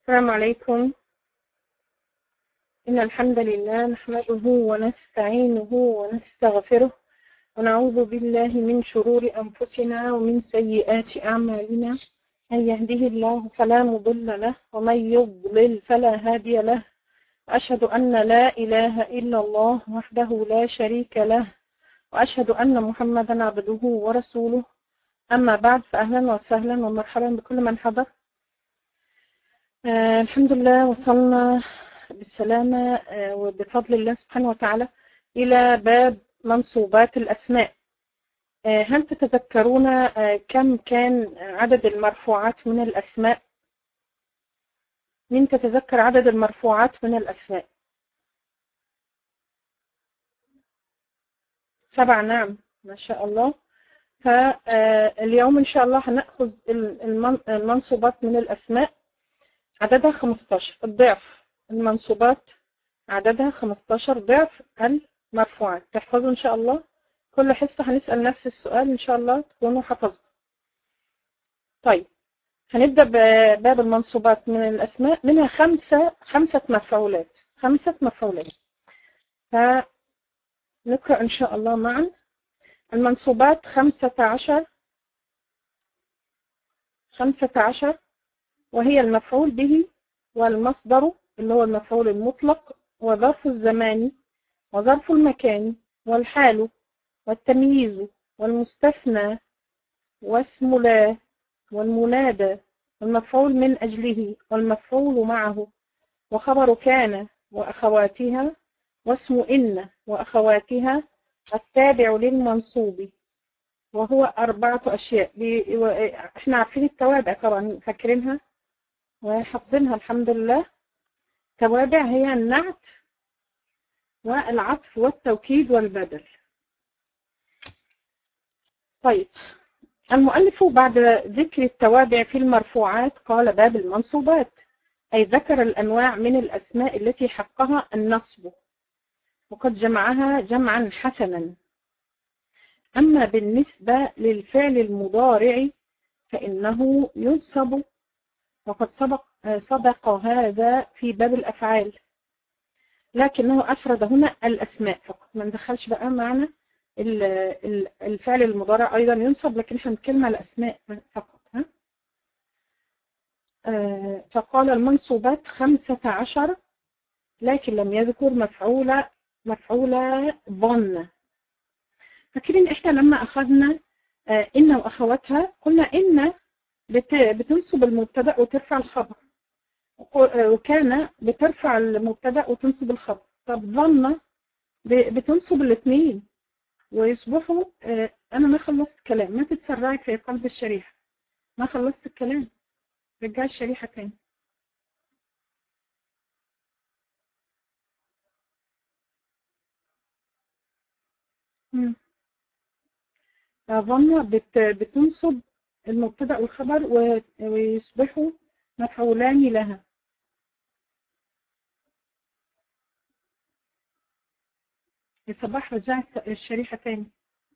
السلام عليكم إن الحمد لله نحمده ونستعينه ونستغفره ونعوذ بالله من شرور أنفسنا ومن سيئات أعمالنا من يهده الله فلا مضل له ومن يضلل فلا هادي له وأشهد أن لا إله إلا الله وحده لا شريك له وأشهد أن محمدا عبده ورسوله أما بعد فأهلا وسهلا ومرحبا بكل من حضر آه الحمد لله وصلنا بالسلامة آه وبفضل الله سبحانه وتعالى إلى باب منصوبات الأسماء آه هل تتذكرون آه كم كان عدد المرفوعات من الأسماء من تتذكر عدد المرفوعات من الأسماء سبع نعم ما شاء الله فاليوم إن شاء الله هنأخذ المنصوبات من الأسماء عددها 15 الضعف المنصوبات عددها 15 ضعف المرفوعات تحفظوا إن شاء الله كل حصة هنسأل نفس السؤال إن شاء الله تكونوا حفظتوا طيب هنبدأ بباب المنصوبات من الأسماء منها خمسة خمسة مفعولات خمسة مفعولات فنقرأ إن شاء الله معا المنصوبات خمسة عشر خمسة عشر وهي المفعول به والمصدر اللي هو المفعول المطلق وظرف الزمان وظرف المكان والحال والتمييز والمستثنى واسم لا والمنادى والمفعول من أجله والمفعول معه وخبر كان وأخواتها واسم إن وأخواتها التابع للمنصوب وهو أربعة أشياء احنا عارفين التوابع طبعا فاكرينها وحافظينها الحمد لله توابع هي النعت والعطف والتوكيد والبدل طيب المؤلف بعد ذكر التوابع في المرفوعات قال باب المنصوبات أي ذكر الأنواع من الأسماء التي حقها النصب وقد جمعها جمعا حسنا أما بالنسبة للفعل المضارع فإنه ينصب وقد سبق, سبق هذا في باب الأفعال لكنه أفرد هنا الأسماء فقط ما ندخلش بقى معنا الفعل المضارع أيضا ينصب لكن احنا نتكلم على الأسماء فقط ها؟ فقال المنصوبات خمسة عشر لكن لم يذكر مفعولة مفعولة ظن فاكرين احنا لما أخذنا إن وأخواتها قلنا إن بتنصب المبتدا وترفع الخبر وكان بترفع المبتدا وتنصب الخبر طب ظن بتنصب الاثنين ويصبحوا انا ما خلصت كلام ما تتسرعي في قلب الشريحة ما خلصت الكلام رجع الشريحة تاني ظن بت بتنصب المبتدا والخبر ويصبحوا مفعولان لها الصباح رجع الشريحة تاني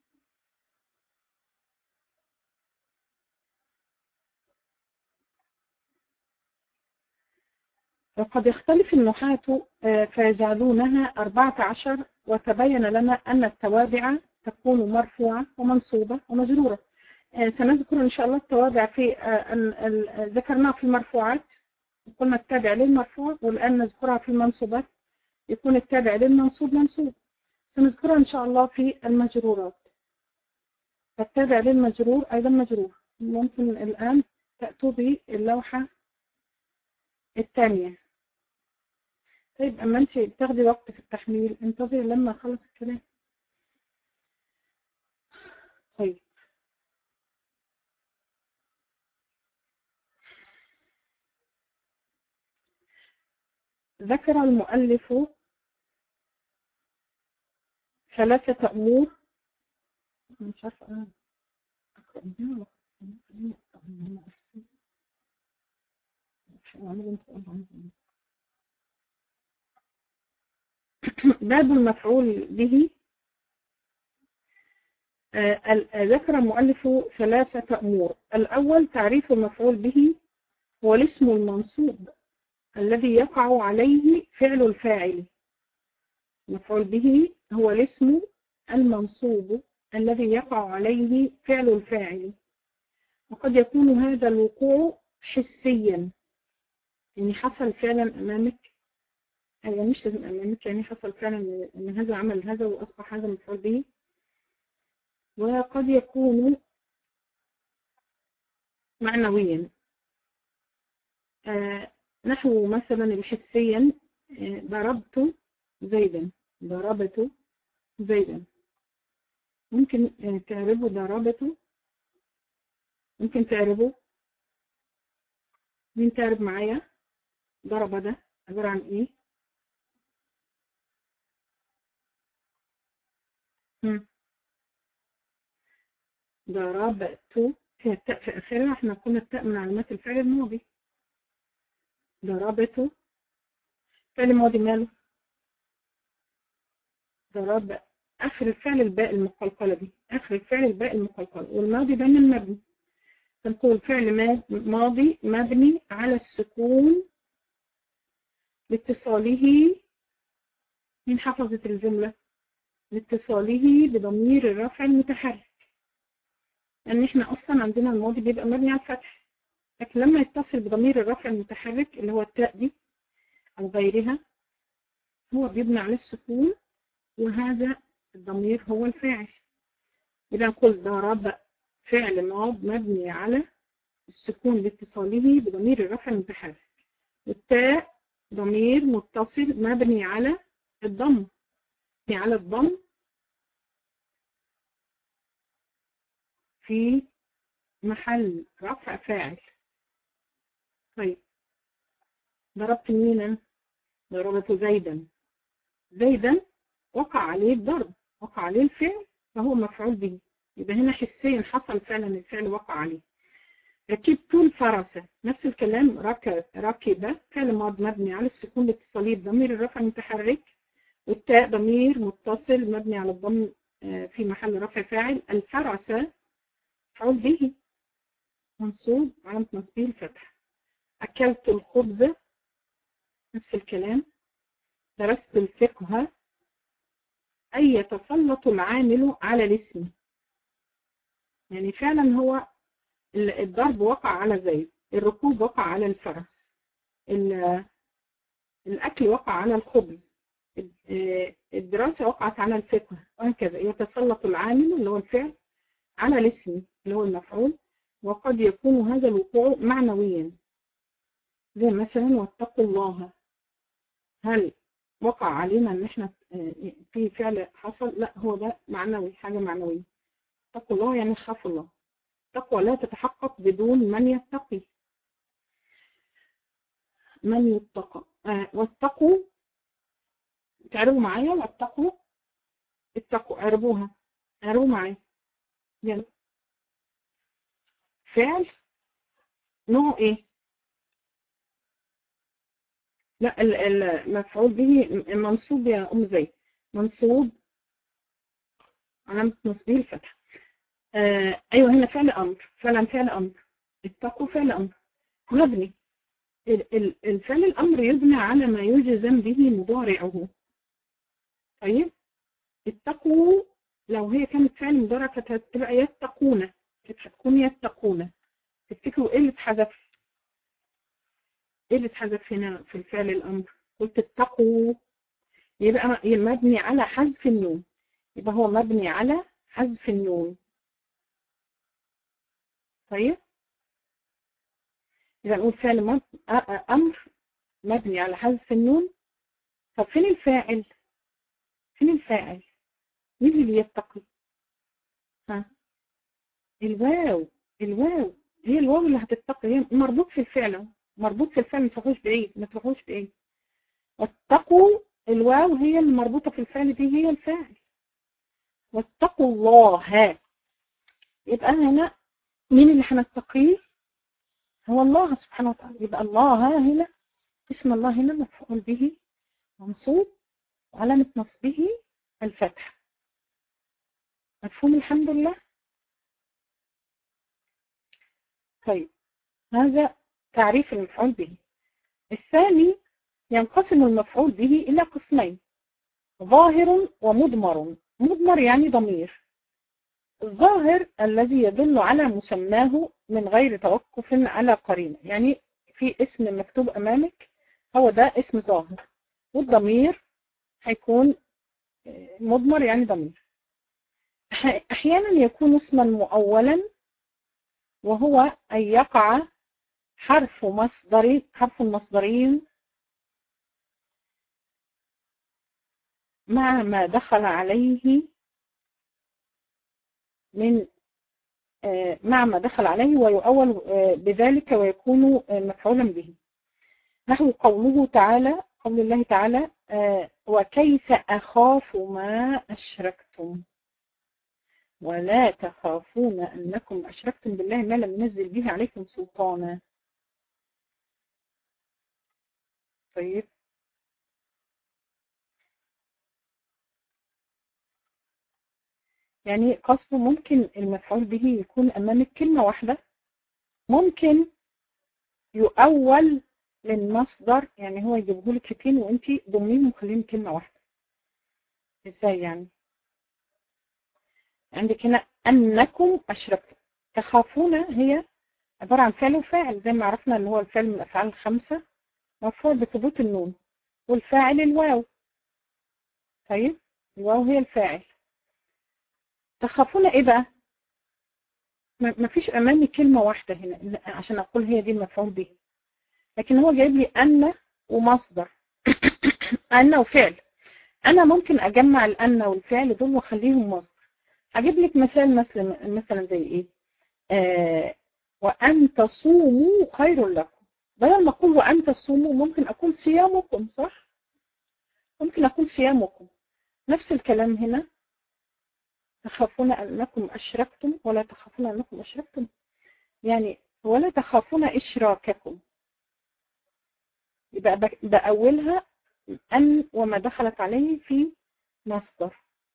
وقد يختلف النحاة فيجعلونها أربعة عشر وتبين لنا أن التوابع تكون مرفوعة ومنصوبة ومجرورة سنذكر إن شاء الله التوابع في ذكرناها في المرفوعات قلنا التابع للمرفوع والآن نذكرها في المنصوبات يكون التابع للمنصوب منصوب سنذكرها إن شاء الله في المجرورات التابع للمجرور أيضا مجرور ممكن الآن تأتوا باللوحة الثانية طيب أما أنت بتاخدي وقت في التحميل انتظري لما أخلص الكلام طيب ذكر المؤلف ثلاثة أمور مش عارفة أنا أقرأ منها باب المفعول به ذكر المؤلف ثلاثة أمور الأول تعريف المفعول به هو الاسم المنصوب الذي يقع عليه فعل الفاعل مفعول به هو الاسم المنصوب الذي يقع عليه فعل الفاعل وقد يكون هذا الوقوع حسيا يعني حصل فعلا أمامك يعني مش لازم أمامك يعني حصل فعلا أن هذا عمل هذا وأصبح هذا مفعول به وقد يكون معنويا آه نحو مثلا الحسيا آه ضربت زيدا ضربت زيدا ممكن آه تعربوا ضربته ممكن تعربوا مين تعرف معايا ضرب ده عبارة عن ايه هم. ضربت هي التاء في آخرها احنا قلنا التاء من علامات الفعل الماضي ضربت فعل ماضي ماله ضرب آخر الفعل الباء المقلقلة دي آخر الفعل الباء المقلقلة والماضي دايما مبني فنقول فعل ماضي مبني على السكون لاتصاله من حفظة الجملة لاتصاله بضمير الرفع المتحرك لأن احنا أصلا عندنا الماضي بيبقى مبني على الفتح لكن لما يتصل بضمير الرفع المتحرك اللي هو التاء دي أو غيرها هو بيبني على السكون وهذا الضمير هو الفاعل إذا نقول ضرب فعل ماض مبني على السكون لاتصاله بضمير الرفع المتحرك والتاء ضمير متصل مبني على الضم مبني على الضم في محل رفع فاعل طيب ضربت مين ضربت زيدا زيدا وقع عليه الضرب وقع عليه الفعل فهو مفعول به يبقى هنا حسيا حصل فعلا الفعل وقع عليه ركبت الفرس نفس الكلام ركب ركب فعل ماض مبني على السكون الاتصالي بضمير الرفع المتحرك والتاء ضمير متصل مبني على الضم في محل رفع فاعل الفرس مفعول به منصوب علامة نصبه الفتح أكلت الخبز نفس الكلام درست الفقه أي يتسلط العامل على الاسم يعني فعلا هو الضرب وقع على زيد الركوب وقع على الفرس الأكل وقع على الخبز الدراسة وقعت على الفقه وهكذا يتسلط العامل اللي هو الفعل على الاسم اللي هو المفعول وقد يكون هذا الوقوع معنويا زي مثلا واتقوا الله هل وقع علينا ان احنا في فعل حصل لا هو ده معنوي حاجة معنوية اتقوا الله يعني خافوا الله التقوى لا تتحقق بدون من يتقي من يتقى آه واتقوا تعرفوا معايا واتقوا اتقوا اعربوها اعربوا معايا يلا فعل نوع ايه لا المفعول به منصوب يا ام زيد منصوب علامة نصبه الفتح آه ايوه هنا فعل امر فعلا فعل امر اتقوا فعل امر مبني الفعل الامر يبنى على ما يجزم به مضارعه طيب اتقوا لو هي كانت فعل مضارع كانت هتبقى يتقون كانت هتكون يتقون تفتكروا ايه اللي اتحذف ايه اللي اتحذف هنا في الفعل الامر قلت اتقوا يبقى مبني على حذف النون يبقى هو مبني على حذف النون طيب يبقى نقول فعل امر مبني على حذف النون طب فين الفاعل فين الفاعل مين اللي يتقي ها الواو الواو هي الواو اللي هتتقي هي مربوط في الفعل مربوط في الفعل ما تروحوش بعيد ما تروحوش بعيد واتقوا الواو هي المربوطة في الفعل دي هي الفاعل واتقوا الله يبقى هنا مين اللي هنتقيه هو الله سبحانه وتعالى يبقى الله هنا اسم الله هنا مفعول به منصوب وعلامة نصبه الفتح مفهوم الحمد لله طيب هذا تعريف المفعول به الثاني ينقسم المفعول به إلى قسمين ظاهر ومضمر مضمر يعني ضمير الظاهر الذي يدل على مسماه من غير توقف على قرينة يعني في اسم مكتوب أمامك هو ده اسم ظاهر والضمير هيكون مضمر يعني ضمير أحيانا يكون اسما مؤولا وهو أن يقع حرف مصدر حرف مصدري مع ما دخل عليه من مع ما دخل عليه ويؤول بذلك ويكون مفعولا به نحو قوله تعالى قول الله تعالى وكيف أخاف ما أشركتم ولا تخافون أنكم أشركتم بالله ما لم ينزل به عليكم سلطانا طيب يعني قصده ممكن المفعول به يكون أمامك كلمة واحدة ممكن يؤول من مصدر يعني هو يجيبه لك فين وانت ضمين وخليهم كلمة واحدة ازاي يعني عندك هنا أنكم أشركتم تخافون هي عبارة عن فعل وفاعل زي ما عرفنا اللي هو الفعل من الأفعال الخمسة مرفوع بثبوت النون والفاعل الواو طيب الواو هي الفاعل تخافون ايه بقى ما فيش امامي كلمة واحدة هنا عشان اقول هي دي المفعول به لكن هو جايب لي ان ومصدر ان وفعل انا ممكن اجمع الان والفعل دول واخليهم مصدر هجيب لك مثال مثلا مثلا زي ايه آه وان تصوموا خير لكم بدل ما اقول وان تصوموا ممكن اقول صيامكم صح ممكن اقول صيامكم نفس الكلام هنا تخافون أنكم أشركتم ولا تخافون أنكم أشركتم يعني ولا تخافون إشراككم يبقى بأولها أن وما دخلت عليه في مصدر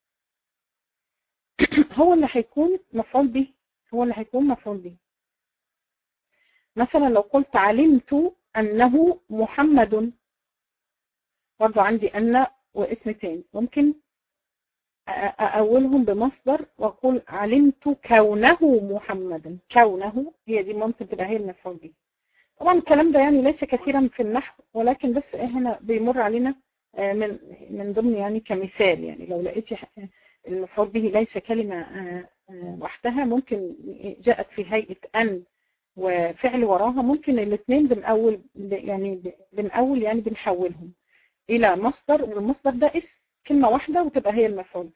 هو اللي هيكون مفعول به هو اللي هيكون مفعول به مثلا لو قلت علمت أنه محمد برضو عندي أن واسم تاني ممكن أولهم بمصدر وأقول علمت كونه محمدا كونه هي دي ممكن تبقى هي المفعول به طبعا الكلام ده يعني ليس كثيرا في النحو ولكن بس هنا بيمر علينا من من ضمن يعني كمثال يعني لو لقيتي المفعول به ليس كلمة وحدها ممكن جاءت في هيئة أن وفعل وراها ممكن الاثنين بنأول يعني بنأول يعني بنحولهم إلى مصدر والمصدر ده اسم كلمة واحدة وتبقى هي المفعول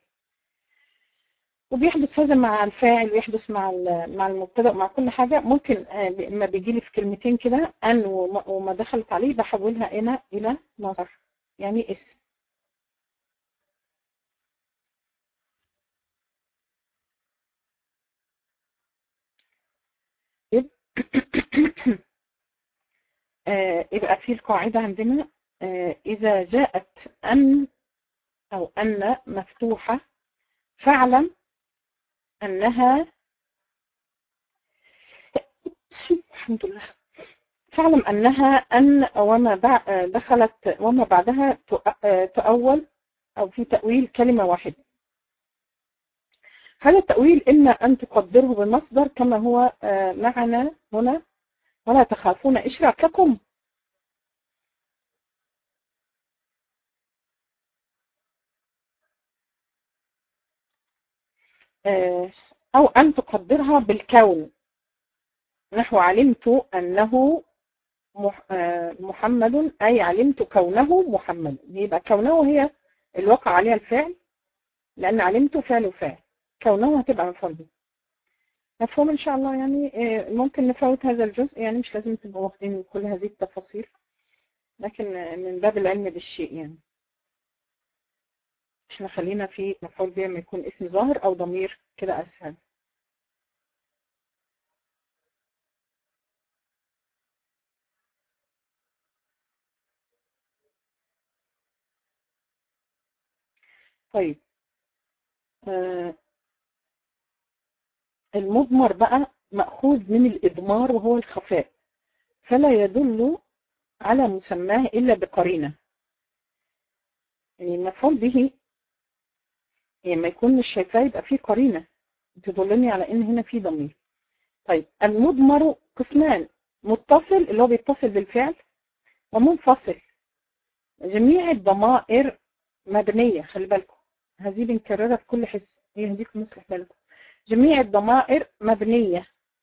وبيحدث هذا مع الفاعل ويحدث مع مع المبتدا مع كل حاجة ممكن ما بيجي لي في كلمتين كده أن وما دخلت عليه بحولها هنا إلى مصدر يعني اسم يبقى في القاعدة عندنا إذا جاءت أن أو أن مفتوحة فاعلم أنها الحمد لله فاعلم أنها أن وما دخلت وما بعدها تؤول أو في تأويل كلمة واحدة هذا التأويل إما أن تقدره بمصدر كما هو معنا هنا ولا تخافون إشراككم أو أن تقدرها بالكون نحو علمت أنه محمد أي علمت كونه محمد يبقى كونه هي الواقع عليها الفعل لأن علمت فعل وفعل كونه هتبقى مفعول به مفهوم إن شاء الله يعني ممكن نفوت هذا الجزء يعني مش لازم تبقوا واخدين كل هذه التفاصيل لكن من باب العلم بالشيء يعني احنا خلينا في مفعول به لما يكون اسم ظاهر او ضمير كده اسهل طيب آه المضمر بقى مأخوذ من الإضمار وهو الخفاء فلا يدل على مسماه إلا بقرينة يعني المفعول به يعني ما يكون مش شايفاه يبقى فيه قرينة تدلني على ان هنا في ضمير طيب المضمر قسمان متصل اللي هو بيتصل بالفعل ومنفصل جميع الضمائر مبنية خلي بالكم هذه بنكررها في كل حس يهديكم مصلح بالكم جميع الضمائر مبنية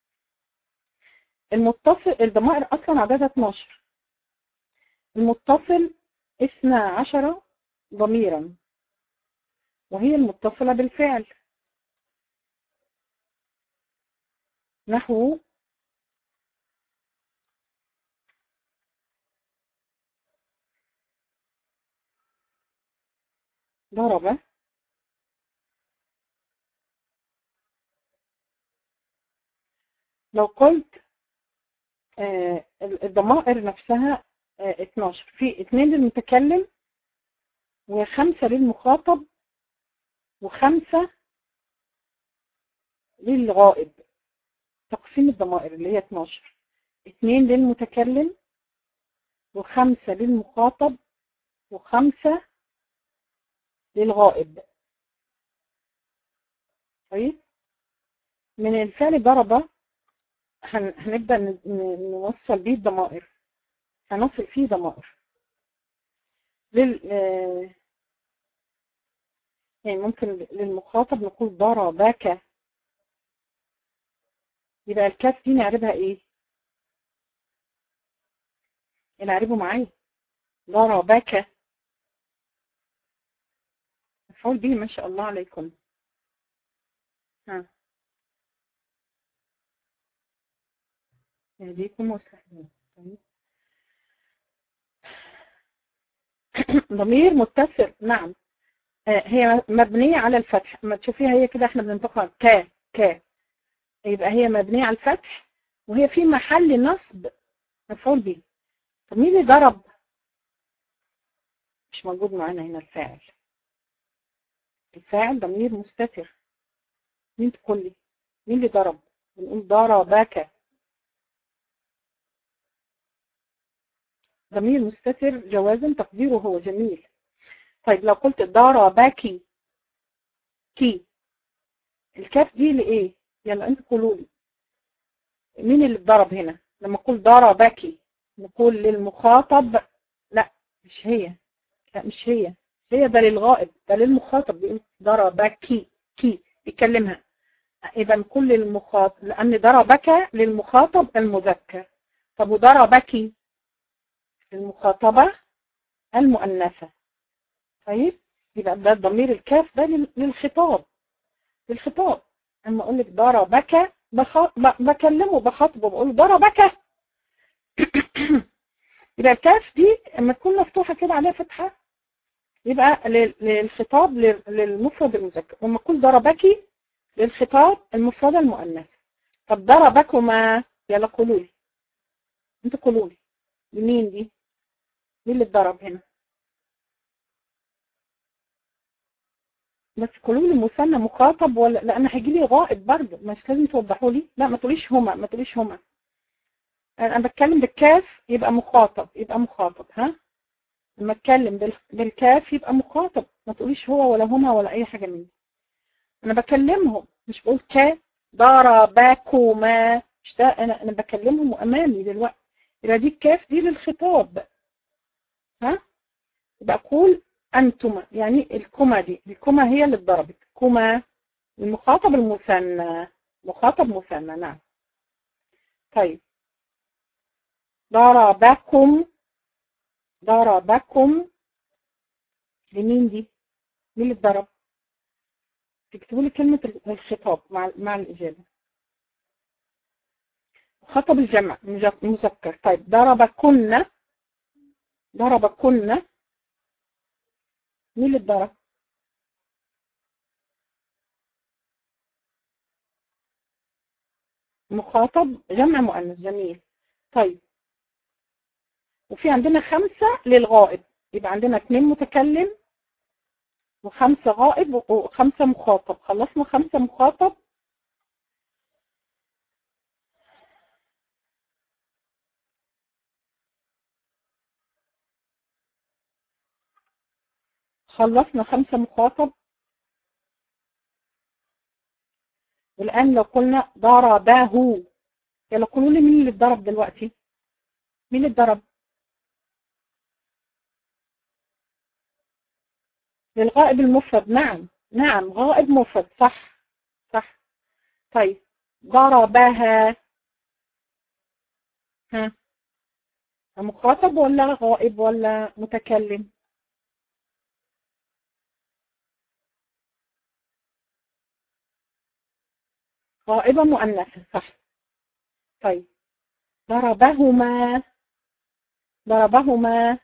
المتصل الضمائر أصلا عددها 12 المتصل 12 ضميرا وهي المتصلة بالفعل نحو ضرب لو قلت آه الضمائر نفسها آه 12 في اثنين للمتكلم وخمسة للمخاطب وخمسة للغائب تقسيم الضمائر اللي هي 12 اثنين للمتكلم وخمسة للمخاطب وخمسة للغائب طيب من الفعل ضرب هنبدأ نوصل بيه الضمائر هنصل فيه ضمائر لل يعني ممكن للمخاطب نقول ضربك يبقى الكاف دي نعربها ايه نعربه معايا ضربك مفعول به ما شاء الله عليكم ها يهديكم ويصلحكم طيب ضمير متصل نعم هي مبنية على الفتح ما تشوفيها هي كده احنا بننطقها ك ك يبقى هي مبنية على الفتح وهي في محل نصب مفعول به طب مين اللي ضرب مش موجود معانا هنا الفاعل الفاعل ضمير مستتر مين تقول لي مين اللي ضرب بنقول ضربك ضمير مستتر جوازا تقديره هو جميل طيب لو قلت ضربك كي الكاف دي لايه يلا انت قولوا لي مين اللي اتضرب هنا لما اقول ضربك نقول للمخاطب لا مش هي لا مش هي هي ده للغائب ده للمخاطب بيقول ضربك كي بيكلمها اذا كل المخاطب لان ضربك للمخاطب المذكر طب وضربك للمخاطبه المؤنثه طيب يبقى ده ضمير الكاف ده للخطاب للخطاب اما اقول لك ضربك بخ... بكلمه بخاطبه بقول ضربك يبقى الكاف دي اما تكون مفتوحه كده عليها فتحه يبقى للخطاب للمفرد المذكر وما اقول ضربك للخطاب المفرد المؤنث طب ضربكما يلا قولوا لي انتوا قولوا لي لمين دي مين اللي اتضرب هنا بس قولوا لي مثنى مخاطب ولا لان هيجي لي غائب برضه مش لازم توضحوا لي لا ما تقوليش هما ما تقوليش هما انا بتكلم بالكاف يبقى مخاطب يبقى مخاطب ها لما اتكلم بالكاف يبقى مخاطب ما تقوليش هو ولا هما ولا اي حاجه من دي انا بكلمهم مش بقول ك ضربكما مش ده انا انا بكلمهم امامي دلوقتي يبقى دي الكاف دي للخطاب ها يبقى اقول أنتما يعني الكما دي الكما هي اللي اتضربت كما المخاطب المثنى مخاطب مثنى نعم طيب ضربكم ضربكم لمين دي مين اللي اتضرب تكتبوا لي كلمة الخطاب مع مع الإجابة خطب الجمع مذكر طيب ضربكن ضربكن مين اللي اتضرب مخاطب جمع مؤنث جميل طيب وفي عندنا خمسة للغائب يبقى عندنا اثنين متكلم وخمسة غائب وخمسة مخاطب خلصنا خمسة مخاطب خلصنا خمسة مخاطب والآن لو قلنا ضربه يلا قولوا لي مين اللي اتضرب دلوقتي مين اللي اتضرب للغائب المفرد نعم نعم غائب مفرد صح صح طيب ضربها ها مخاطب ولا غائب ولا متكلم غائبة مؤنثة صح طيب ضربهما ضربهما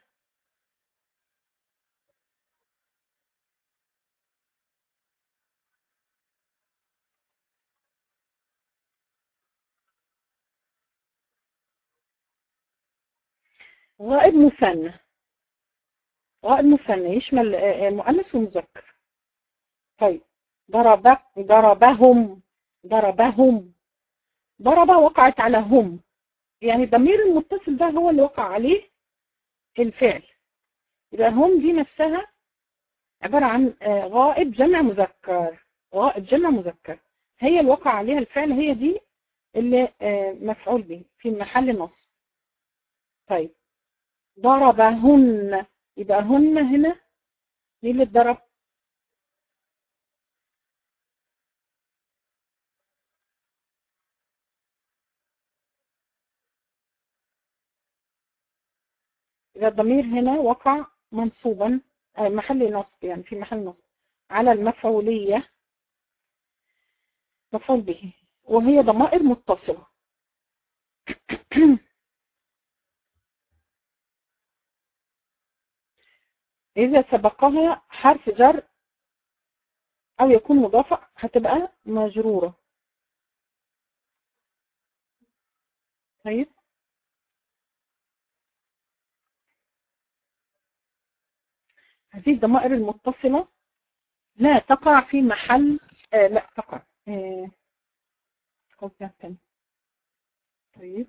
غائب مثنى غائب مثنى يشمل مؤنث ومذكر طيب ضرب ضربهم ضربهم ضرب وقعت على هم يعني الضمير المتصل ده هو اللي وقع عليه الفعل يبقى هم دي نفسها عبارة عن غائب جمع مذكر غائب جمع مذكر هي اللي وقع عليها الفعل هي دي اللي مفعول به في محل نصب طيب ضربهن يبقى هن هنا مين اللي اتضرب يبقى الضمير هنا وقع منصوبا محل نصب يعني في محل نصب على المفعولية مفعول به وهي ضمائر متصلة إذا سبقها حرف جر أو يكون مضافة هتبقى مجرورة طيب هذه الضمائر المتصلة لا تقع في محل آه لا تقع آه طيب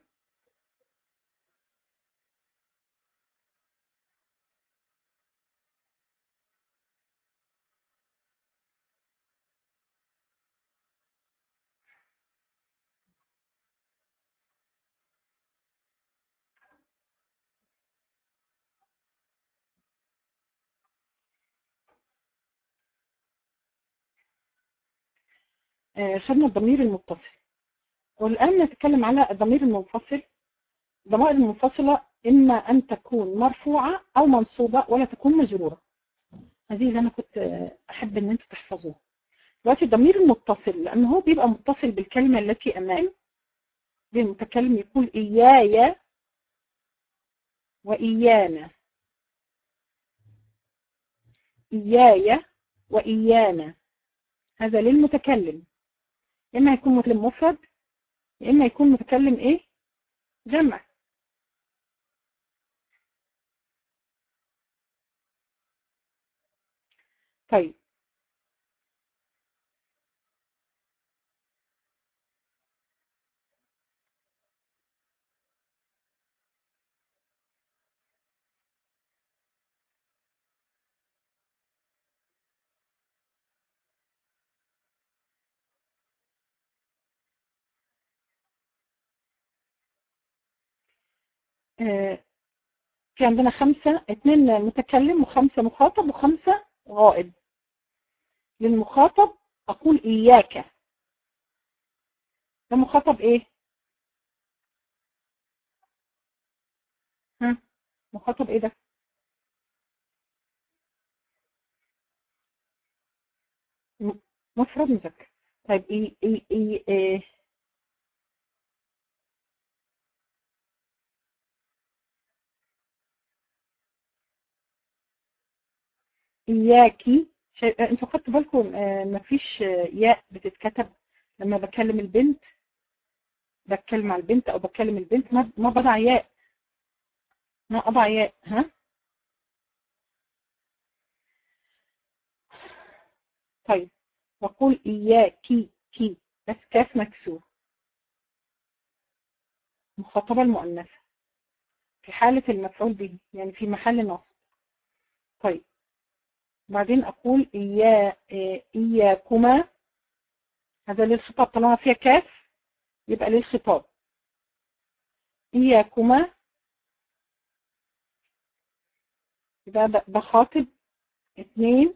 خدنا الضمير المتصل والآن نتكلم على الضمير المنفصل الضمائر المنفصلة إما أن تكون مرفوعة أو منصوبة ولا تكون مجرورة هذه اللي أنا كنت أحب أن أنتوا تحفظوها دلوقتي الضمير المتصل لأنه هو بيبقى متصل بالكلمة التي أمام المتكلم يقول إياي وإيانا إياي وإيانا هذا للمتكلم إما يكون متكلم مفرد إما يكون متكلم إيه جمع طيب في عندنا خمسة اتنين متكلم وخمسة مخاطب وخمسة غائب للمخاطب أقول إياك ده مخاطب إيه ها مخاطب إيه ده مفرد مذكر طيب إيه إيه إيه, إيه إياكي شيء... انتوا خدتوا بالكم آه مفيش ياء بتتكتب لما بكلم البنت بتكلم على البنت او بكلم البنت ما, ما بضع ياء ما اضع ياء ها طيب وقول إياكي كي بس كاف مكسور مخاطبة المؤنثة في حالة المفعول به يعني في محل نصب طيب وبعدين أقول إيا إياكما هذا للخطاب طالما فيها كاف يبقى للخطاب إياكما يبقى بخاطب اتنين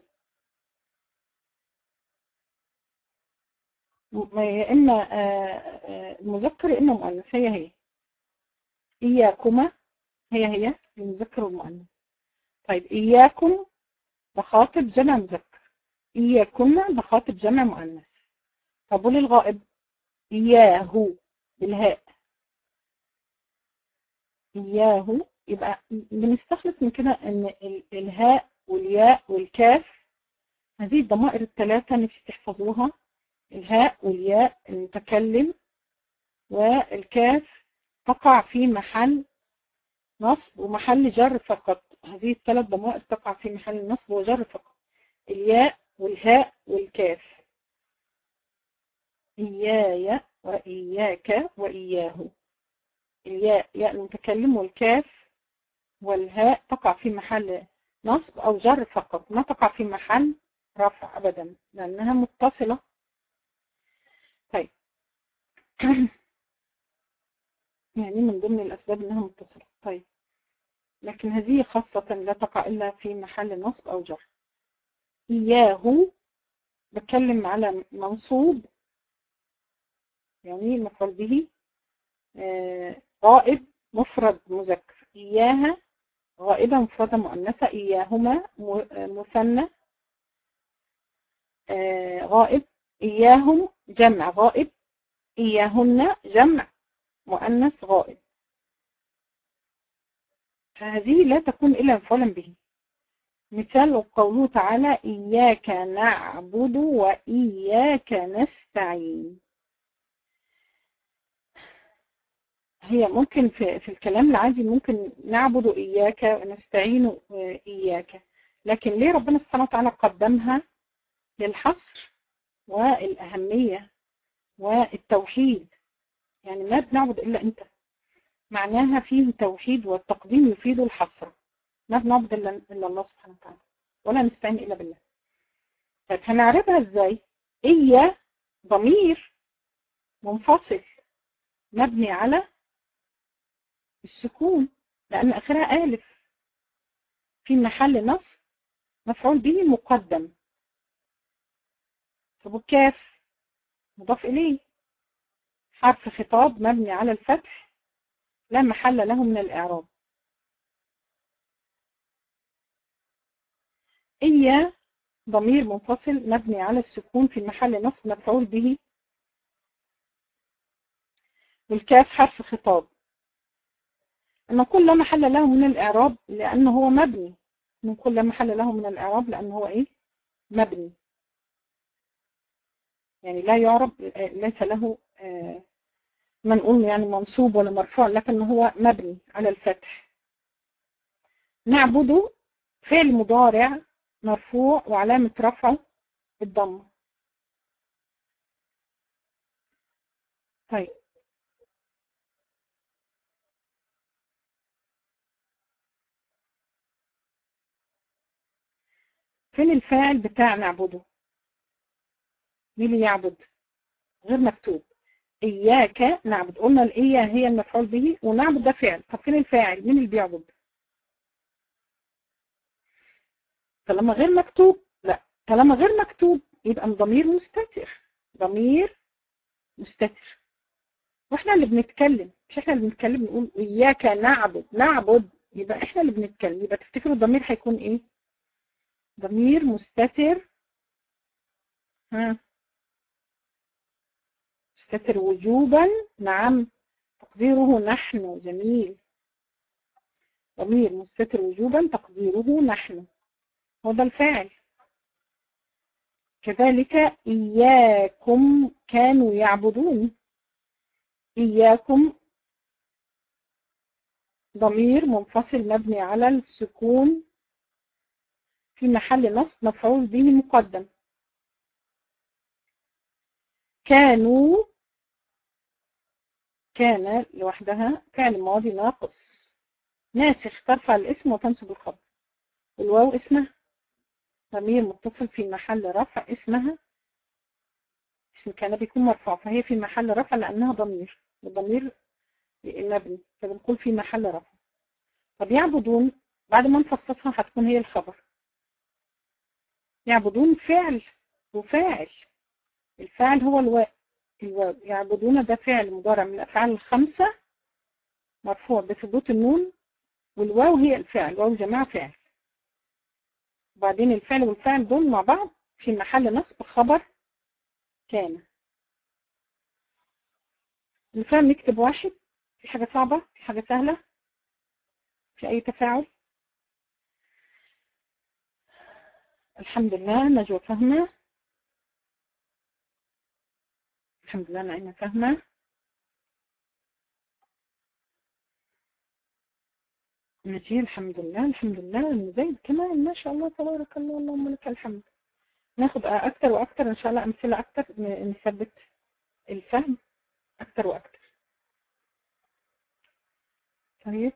يا إما المذكر يا إما مؤنث هي هي إياكما هي هي المذكر والمؤنث طيب إياكم بخاطب جمع مذكر إياكم بخاطب جمع مؤنث طب وللغائب إياه بالهاء إياه يبقى بنستخلص من كده أن الهاء والياء والكاف هذه الضمائر الثلاثة نفسي تحفظوها الهاء والياء المتكلم والكاف تقع في محل نصب ومحل جر فقط هذه الثلاث ضمائر تقع في محل نصب وجر فقط الياء والهاء والكاف إياي وإياك وإياه الياء ياء المتكلم والكاف والهاء تقع في محل نصب أو جر فقط ما تقع في محل رفع أبدا لأنها متصلة طيب يعني من ضمن الأسباب أنها متصلة طيب لكن هذه خاصة لا تقع إلا في محل نصب أو جر إياه بتكلم على منصوب يعني مفعول به غائب مفرد مذكر إياها غائبة مفردة مؤنثة إياهما مثنى غائب إياهم جمع غائب إياهن جمع مؤنث غائب فهذه لا تكون إلا مفعولا به مثال قوله تعالى إياك نعبد وإياك نستعين هي ممكن في, في الكلام العادي ممكن نعبد إياك ونستعين إياك لكن ليه ربنا سبحانه وتعالى قدمها للحصر والأهمية والتوحيد يعني ما بنعبد إلا أنت معناها فيه توحيد والتقديم يفيد الحصر ما بنعبد إلا الله سبحانه وتعالى ولا نستعين إلا بالله طيب هنعرفها إزاي إيا ضمير منفصل مبني على السكون لأن آخرها ألف في محل نصب مفعول به مقدم طب والكاف مضاف إليه حرف خطاب مبني على الفتح لا محل له من الإعراب إيا ضمير منفصل مبني على السكون في محل نصب مفعول به والكاف حرف خطاب أما كل لا محل له من الإعراب لأنه هو مبني من كل لا محل له من الإعراب لأنه هو إيه مبني يعني لا يعرب ليس له ما نقول يعني منصوب ولا مرفوع لكن هو مبني على الفتح نعبد فعل مضارع مرفوع وعلامة رفعه الضمه طيب فين الفاعل بتاع نعبده مين اللي يعبد غير مكتوب إياك نعبد قلنا الإيا هي المفعول به ونعبد ده فعل طب فين الفاعل مين اللي بيعبد طالما غير مكتوب لا طالما غير مكتوب يبقى ضمير مستتر ضمير مستتر واحنا اللي بنتكلم مش احنا اللي بنتكلم نقول إياك نعبد نعبد يبقى احنا اللي بنتكلم يبقى تفتكروا الضمير هيكون ايه ضمير مستتر ها مستتر وجوبا نعم تقديره نحن جميل ضمير مستتر وجوبا تقديره نحن هو ده الفاعل كذلك إياكم كانوا يعبدون إياكم ضمير منفصل مبني على السكون في محل نصب مفعول به مقدم كانوا كان لوحدها فعل ماضي ناقص ناسخ ترفع الاسم وتنصب الخبر الواو اسمها ضمير متصل في محل رفع اسمها اسم كان بيكون مرفوع فهي في محل رفع لأنها ضمير وضمير مبني فبنقول في محل رفع طب يعبدون بعد ما نفصصها هتكون هي الخبر يعبدون فعل وفاعل الفاعل هو الواو الواو يعبدون ده فعل مضارع من الأفعال الخمسة مرفوع بثبوت النون والواو هي الفعل واو جماعة فعل وبعدين الفعل والفعل دول مع بعض في محل نصب خبر كان الفعل نكتب واحد في حاجة صعبة في حاجة سهلة في أي تفاعل الحمد لله نجوى فهمة الحمد لله نعيمة فهمة نجي الحمد لله الحمد لله زيد كمان ما شاء الله تبارك الله اللهم لك الحمد ناخد أكتر وأكتر إن شاء الله أمثلة أكتر نثبت الفهم أكتر وأكتر طيب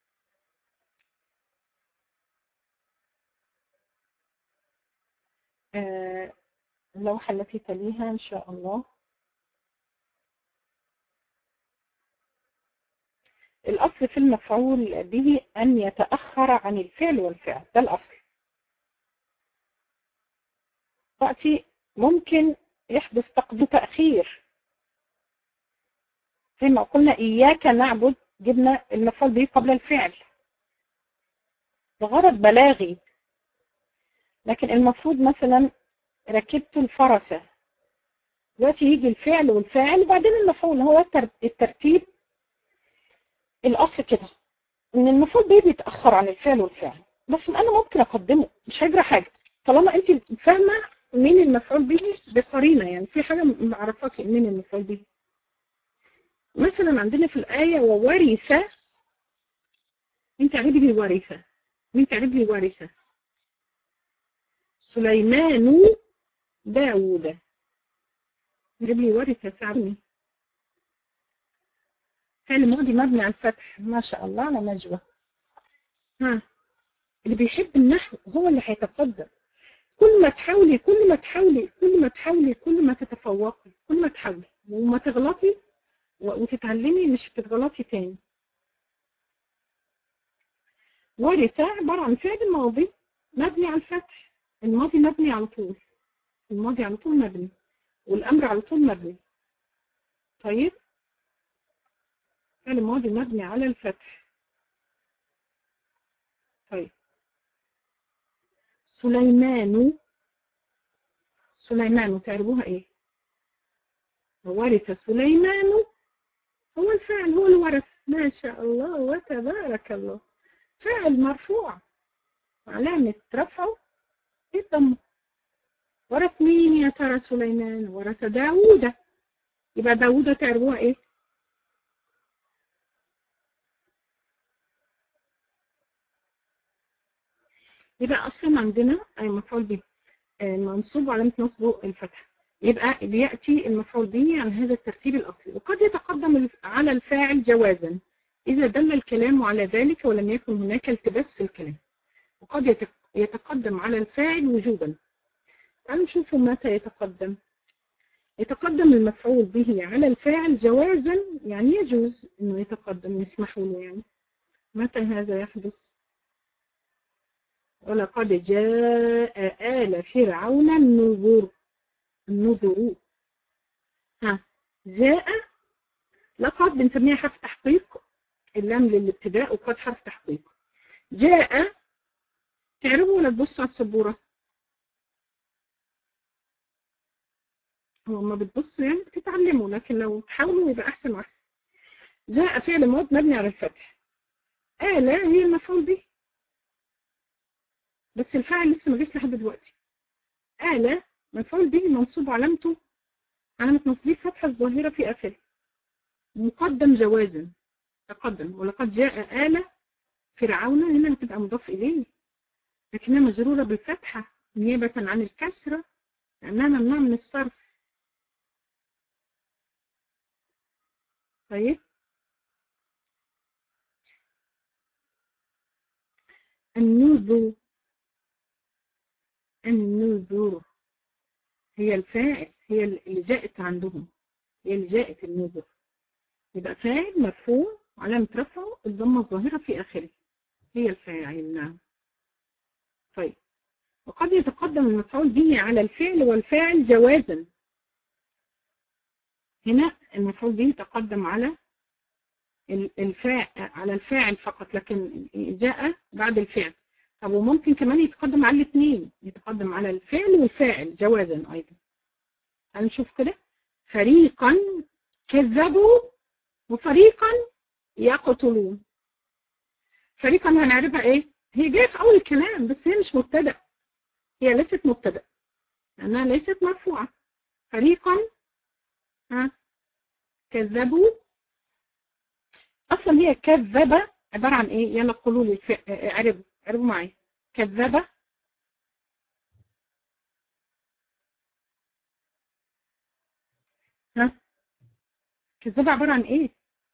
آه اللوحة التي تليها إن شاء الله الأصل في المفعول به أن يتأخر عن الفعل والفعل ده الأصل وقتي ممكن يحدث تقديم تأخير زي ما قلنا إياك نعبد جبنا المفعول به قبل الفعل بغرض بلاغي لكن المفروض مثلا ركبت الفرسة دلوقتي يجي الفعل والفاعل وبعدين المفعول هو الترتيب الأصل كده إن المفعول به بيتأخر عن الفعل والفعل بس أنا ممكن أقدمه مش هيجرى حاجة طالما أنت فاهمة مين المفعول به بقرينة يعني في حاجة معرفاكي مين المفعول به مثلا عندنا في الآية وورث انت عربي لي ورثة مين تعرب لي ورثة سليمان داود عرب لي ورثة ساعدني فعل ماضي مبني على الفتح ما شاء الله على نجوى ها اللي بيحب النحو هو اللي هيتقدم كل ما تحاولي كل ما تحاولي كل ما تحاولي كل ما تتفوقي كل ما تحاولي وما تغلطي وتتعلمي مش بتغلطي تاني ورث عبارة عن فعل ماضي مبني على الفتح الماضي مبني على طول الماضي على طول مبني والأمر على طول مبني طيب فعل ماضي مبني على الفتح طيب سليمان سليمان تعرفوها ايه ورث سليمان هو الفعل هو الورث ما شاء الله وتبارك الله فعل مرفوع علامة رفعه الضم ورث مين يا ترى سليمان ورث داوود يبقى داوود تعرفوها ايه يبقى اصلا عندنا اي مفعول به منصوب علامة نصبه الفتح يبقى بيأتي المفعول به على هذا الترتيب الأصلي وقد يتقدم على الفاعل جوازا إذا دل الكلام على ذلك ولم يكن هناك التباس في الكلام وقد يتقدم على الفاعل وجوبا تعالوا نشوفوا متى يتقدم يتقدم المفعول به على الفاعل جوازا يعني يجوز انه يتقدم يسمحوا له يعني متى هذا يحدث ولقد جاء آل فرعون النذر النذر ها جاء لقد بنسميها حرف تحقيق اللام للابتداء وقد حرف تحقيق جاء تعرفوا ولا تبصوا على السبورة هو ما بتبصوا يعني بتتعلموا لكن لو تحاولوا يبقى أحسن وأحسن جاء فعل ماض مبني على الفتح آلة هي المفعول به بس الفاعل لسه ما جاش لحد دلوقتي آلة مفعول به منصوب علامته علامة نصبيه فتحة الظاهرة في آخره مقدم جوازا تقدم ولقد جاء آلة فرعون هنا هتبقى مضاف إليه لكنها مجرورة بالفتحة نيابة عن الكسرة لأنها ممنوع من الصرف طيب النوذ النذر هي الفاعل هي اللي جاءت عندهم هي اللي جاءت النذر يبقى فاعل مرفوع علامة رفعه الضمة الظاهرة في آخره هي الفاعل نعم طيب وقد يتقدم المفعول به على الفعل والفاعل جوازا هنا المفعول به يتقدم على الفاعل على الفاعل فقط لكن جاء بعد الفعل طب وممكن كمان يتقدم على الاثنين يتقدم على الفعل والفاعل جوازا ايضا هنشوف كده فريقا كذبوا وفريقا يقتلون فريقا هنعرفها ايه هي جايه في اول الكلام بس هي مش مبتدا هي ليست مبتدا لانها ليست مرفوعه فريقا ها كذبوا اصلا هي كذبه عباره عن ايه يلا قولوا لي اعربوا اعربوا معايا كذبه ها كذبه عباره عن ايه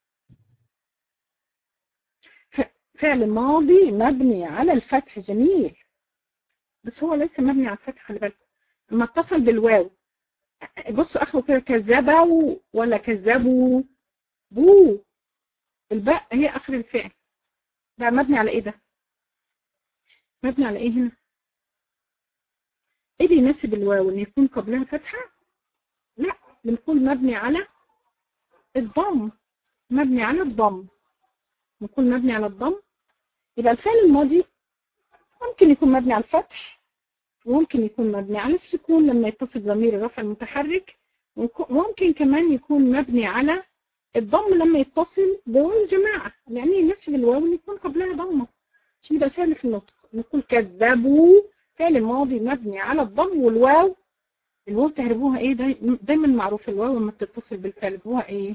فعل ماضي مبني على الفتح جميل بس هو ليس مبني على الفتح خلي بالكم لما اتصل بالواو بصوا اخره كده كذبوا ولا كذبوا بو الباء هي اخر الفعل بقى مبني على ايه ده مبني على ايه هنا ايه اللي يناسب الواو ان يكون قبلها فتحه لا بنقول مبني على الضم مبني على الضم نقول مبني على الضم يبقى الفعل الماضي ممكن يكون مبني على الفتح وممكن يكون مبني على السكون لما يتصل ضمير الرفع المتحرك وممكن كمان يكون مبني على الضم لما يتصل بواو الجماعة لأن يناسب الواو اللي يكون قبلها ضمة عشان يبقى سهل في النطق نقول كذبوا فعل ماضي مبني على الضم والواو الواو تهربوها ايه دايما معروف الواو لما تتصل بالفعل هو ايه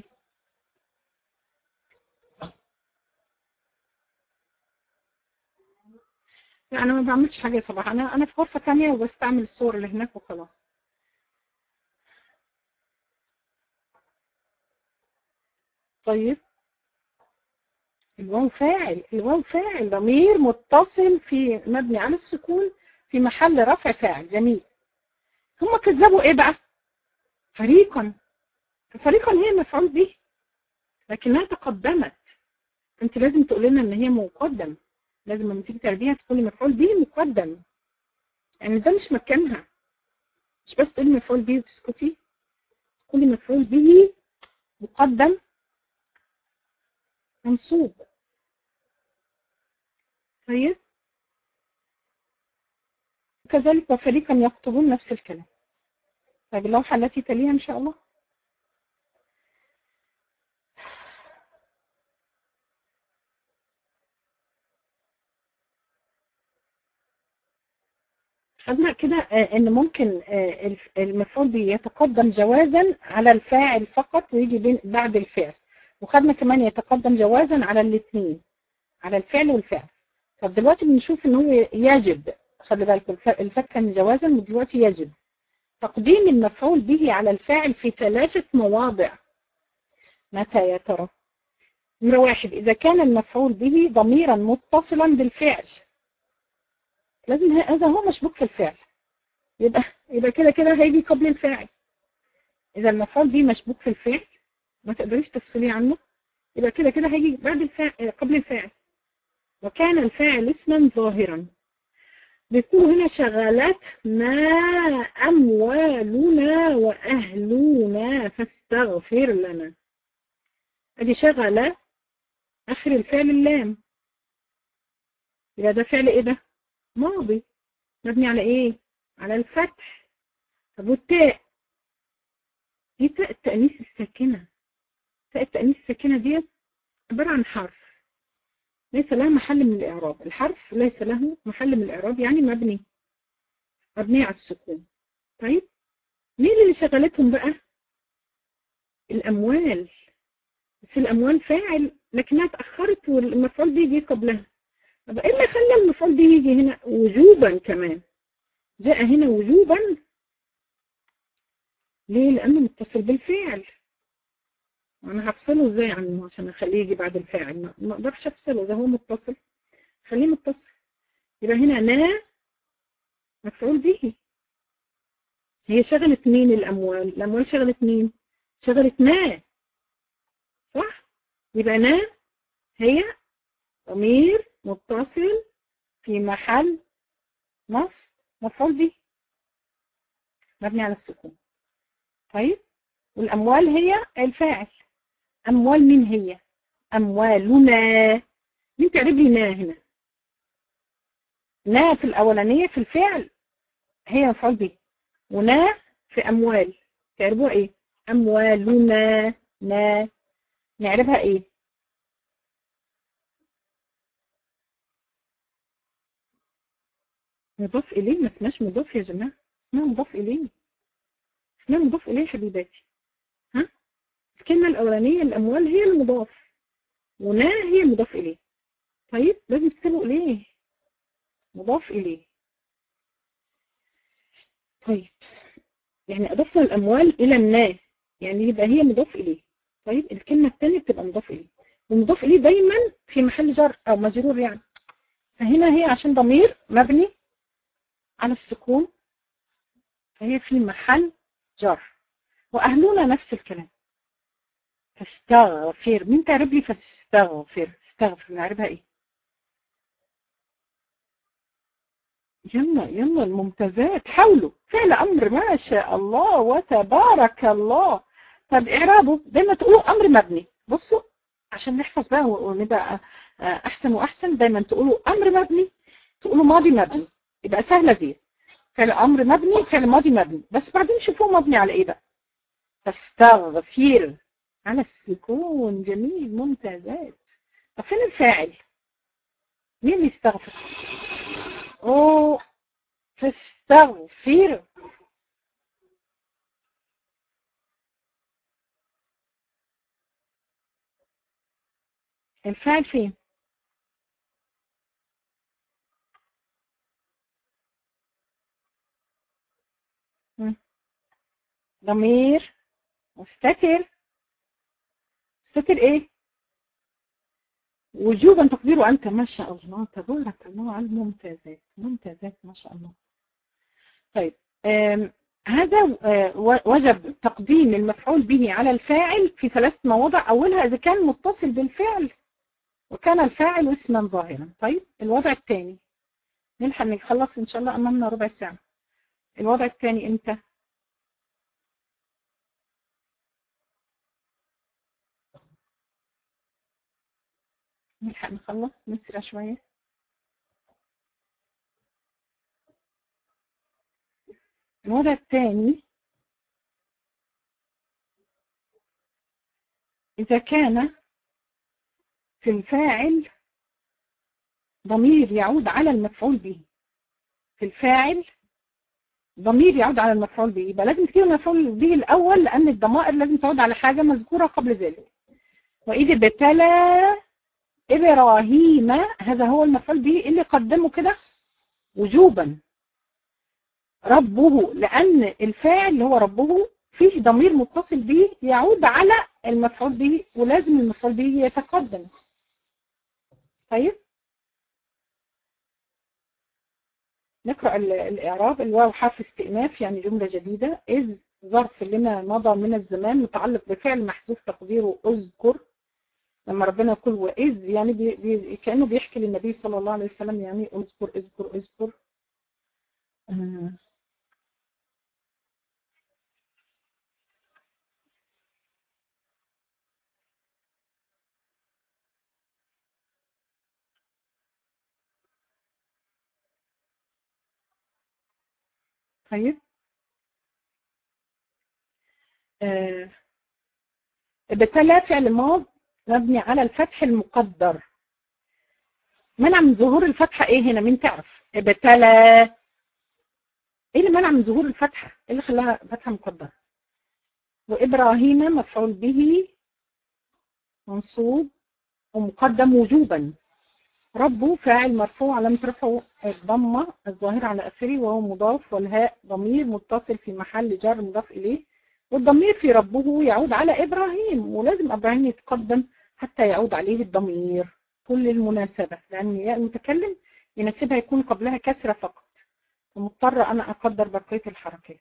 لا انا ما بعملش حاجه صراحه انا انا في غرفه ثانيه وبستعمل الصور اللي هناك وخلاص طيب الواو فاعل الواو فاعل ضمير متصل في مبني على السكون في محل رفع فاعل جميل ثم كذبوا ايه بقى فريقا فريقا هي مفعول به لكنها تقدمت انت لازم تقول لنا ان هي مقدم لازم لما تيجي تربيها تقولي مفعول به مقدم يعني ده مش مكانها مش بس تقولي مفعول به وتسكتي تقولي مفعول به مقدم منصوب طيب كذلك وفريقا يكتبون نفس الكلام طيب اللوحة التي تليها إن شاء الله خدنا كده ان ممكن المفعول به يتقدم جوازا على الفاعل فقط ويجي بعد الفعل وخدنا كمان يتقدم جوازا على الاثنين على الفعل والفعل طب دلوقتي بنشوف ان هو يجب خلي بالكم الفات كان جوازا ودلوقتي يجب تقديم المفعول به على الفاعل في ثلاثة مواضع متى يا ترى نمرة واحد إذا كان المفعول به ضميرا متصلا بالفعل لازم هذا هو مشبوك في الفعل يبقى يبقى كده كده هيجي قبل الفاعل إذا المفعول به مشبوك في الفعل ما تقدريش تفصليه عنه يبقى كده كده هيجي بعد الفاعل قبل الفاعل وكان الفاعل اسما ظاهرا بيكون هنا شغلتنا أموالنا وأهلنا فاستغفر لنا ادي شغلة آخر الفعل اللام يبقى ده فعل ايه ده ماضي مبني على ايه على الفتح طب والتاء دي تاء التأنيث الساكنة تاء التأنيث الساكنة دي عبارة عن حرف ليس لها محل من الإعراب الحرف ليس له محل من الإعراب يعني مبني مبني على السكون طيب مين اللي شغلتهم بقى الأموال بس الأموال فاعل لكنها تأخرت والمفعول بيجي قبلها طب ايه اللي خلى المفعول به يجي هنا وجوبا كمان جاء هنا وجوبا ليه لأنه متصل بالفعل وانا هفصله ازاي عنه عشان اخليه يجي بعد الفاعل ما اقدرش افصله اذا هو متصل خليه متصل يبقى هنا نا مفعول به هي شغلت مين الأموال الأموال شغلت مين شغلت نا صح يبقى نا هي ضمير متصل في محل نصب مفعول به مبني على السكون طيب والأموال هي الفاعل أموال مين هي أموالنا مين تعرف لي نا هنا نا في الأولانية في الفعل هي مفعول به ونا في أموال تعرفوها إيه أموالنا نا نعرفها إيه مضاف إليه ما اسمهاش مضاف يا جماعة اسمها مضاف إليه اسمها مضاف إليه حبيباتي ها الكلمة الأولانية الأموال هي المضاف ونا هي المضاف إليه طيب لازم تكتبوا إليه مضاف إليه طيب يعني أضفنا الأموال إلى النا يعني يبقى هي مضاف إليه طيب الكلمة الثانية بتبقى مضاف إليه والمضاف إليه دايما في محل جر أو مجرور يعني فهنا هي عشان ضمير مبني على السكون فهي في محل جر وأهلنا نفس الكلام فاستغفر مين تعرف لي فاستغفر استغفر نعرفها ايه يلا يلا الممتازات حاولوا فعل امر ما شاء الله وتبارك الله طب اعرابه دايما تقولوا امر مبني بصوا عشان نحفظ بقى ونبقى احسن واحسن دايما تقولوا امر مبني تقولوا ماضي مبني يبقى سهله دي فعل امر مبني فعل ماضي مبني بس بعدين شوفوه مبني على ايه بقى تستغفر على السكون جميل ممتازات طب فين الفاعل مين اللي يستغفر اوه تستغفر الفاعل فين ضمير مستتر مستتر ايه وجوبا تقديره انت ما شاء الله تبارك الله على الممتازات ممتازات ما شاء الله طيب هذا وجب تقديم المفعول به على الفاعل في ثلاث مواضع اولها اذا كان متصل بالفعل وكان الفاعل اسما ظاهرا طيب الوضع الثاني نلحق نخلص ان شاء الله امامنا ربع ساعه الوضع الثاني امتى نلحق نخلص نسرع شوية الوضع الثاني إذا كان في الفاعل ضمير يعود على المفعول به في الفاعل ضمير يعود على المفعول به يبقى لازم تجيب المفعول به الأول لأن الضمائر لازم تعود على حاجة مذكورة قبل ذلك وإذا ابتلى إبراهيم هذا هو المفعول به اللي قدمه كده وجوبا ربه لأن الفاعل اللي هو ربه فيه ضمير متصل به يعود على المفعول به ولازم المفعول به يتقدم طيب نقرأ الإعراب الواو حرف استئناف يعني جملة جديدة إذ ظرف لما مضى من الزمان متعلق بفعل محذوف تقديره أذكر لما ربنا يقول وإذ يعني بي بي كأنه بيحكي للنبي صلى الله عليه وسلم يعني اذكر اذكر اذكر آه. طيب آه. ابتلى فعل ماض مبني على الفتح المقدر منع من ظهور الفتحة ايه هنا مين تعرف ابتلى ايه اللي منع من ظهور الفتحة ايه اللي خلاها فتحة مقدرة وابراهيم مفعول به منصوب ومقدم وجوبا ربه فاعل مرفوع علامة رفعه الضمة الظاهرة على آخره وهو مضاف والهاء ضمير متصل في محل جر مضاف إليه والضمير في ربه يعود على إبراهيم ولازم إبراهيم يتقدم حتى يعود عليه الضمير كل المناسبة لأن ياء المتكلم يناسبها يكون قبلها كسرة فقط ومضطرة أنا أقدر بقية الحركات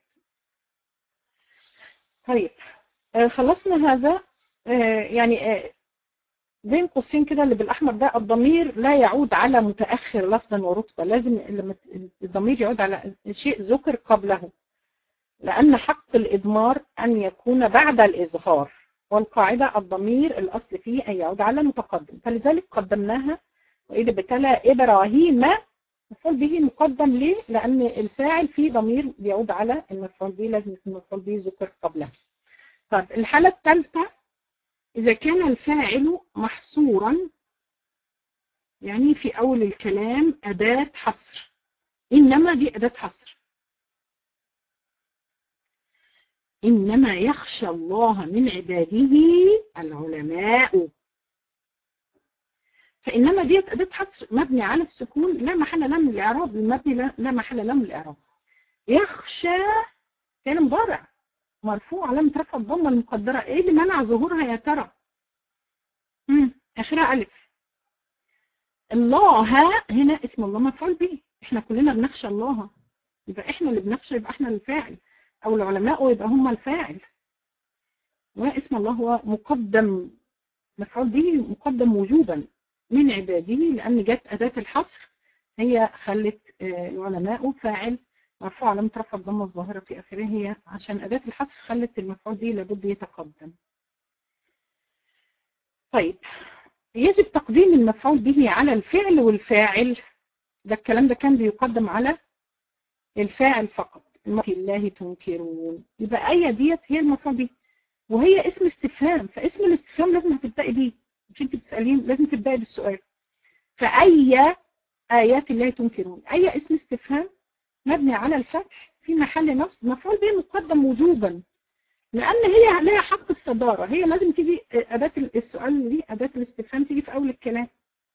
طيب آه خلصنا هذا آه يعني آه بين قوسين كده اللي بالأحمر ده الضمير لا يعود على متأخر لفظا ورتبة لازم لما الضمير يعود على شيء ذكر قبله لأن حق الإضمار أن يكون بعد الإظهار والقاعدة الضمير الأصل فيه أن يعود على المتقدم فلذلك قدمناها وإذا ابتلى إبراهيم مفعول به مقدم ليه؟ لأن الفاعل فيه ضمير بيعود على المفعول به لازم يكون المفعول به ذكر قبله طيب الحالة الثالثة إذا كان الفاعل محصورا يعني في أول الكلام أداة حصر إنما دي أداة حصر إنما يخشى الله من عباده العلماء فإنما ديت أداة حصر مبني على السكون لا محل له من الإعراب المبني لا محل له من الإعراب يخشى كان مضارع مرفوع علامة رفع الضمة المقدرة إيه اللي منع ظهورها يا ترى؟ امم آخرها ألف الله هنا اسم الله مفعول به احنا كلنا بنخشى الله يبقى احنا اللي بنخشى يبقى احنا الفاعل او العلماء يبقى هم الفاعل واسم الله هو مقدم مفعول به مقدم وجوبا من عباده لأن جت أداة الحصر هي خلت العلماء فاعل مرفوع علامة رفع الضمة الظاهرة في آخره هي عشان أداة الحصر خلت المفعول به لابد يتقدم طيب يجب تقديم المفعول به على الفعل والفاعل ده الكلام ده كان بيقدم على الفاعل فقط الله تنكرون يبقى أي ديت هي المفعول به وهي اسم استفهام فاسم الاستفهام لازم هتبدأي بيه مش انت بتسألين لازم تبدأي بالسؤال فأي آيات الله تنكرون أي اسم استفهام مبني على الفتح في محل نصب مفعول به مقدم وجوبا لأن هي لها حق الصدارة هي لازم تيجي أداة السؤال دي أداة الاستفهام تيجي في أول الكلام